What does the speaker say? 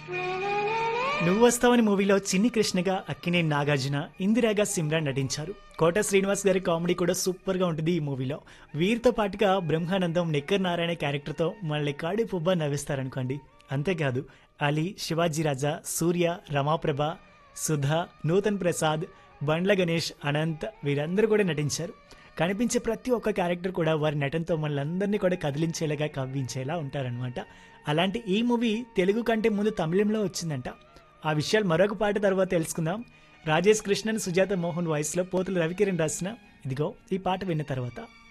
నువ్వు వస్తావని మూవీలో చిన్ని కృష్ణగా అక్కినేని నాగార్జున ఇందిరాగా సిమ్రాన్ నటించారు కోట శ్రీనివాస్ గారి కామెడీ కూడా సూపర్ గా ఉంటుంది ఈ మూవీలో వీరితో పాటుగా బ్రహ్మానందం నెక్కర్ నారాయణ క్యారెక్టర్తో మళ్ళీ కాడి పుబ్బా నవ్విస్తారనుకోండి అంతేకాదు అలీ శివాజీ రాజా సూర్య రమాప్రభ సుధా నూతన్ ప్రసాద్ బండ్ల గణేష్ అనంత్ వీరందరూ కూడా నటించారు కనిపించే ప్రతి ఒక్క క్యారెక్టర్ కూడా వారి నటనతో మనల్ని కూడా కదిలించేలాగా కవ్వించేలా ఉంటారనమాట అలాంటి ఈ మూవీ తెలుగు కంటే ముందు తమిళంలో వచ్చిందంట ఆ విషయాలు మరొక పాట తర్వాత తెలుసుకుందాం రాజేష్ కృష్ణన్ సుజాత మోహన్ వాయిస్లో పోతుల రవికిరణ్ రాసిన ఇదిగో ఈ పాట విన్న తర్వాత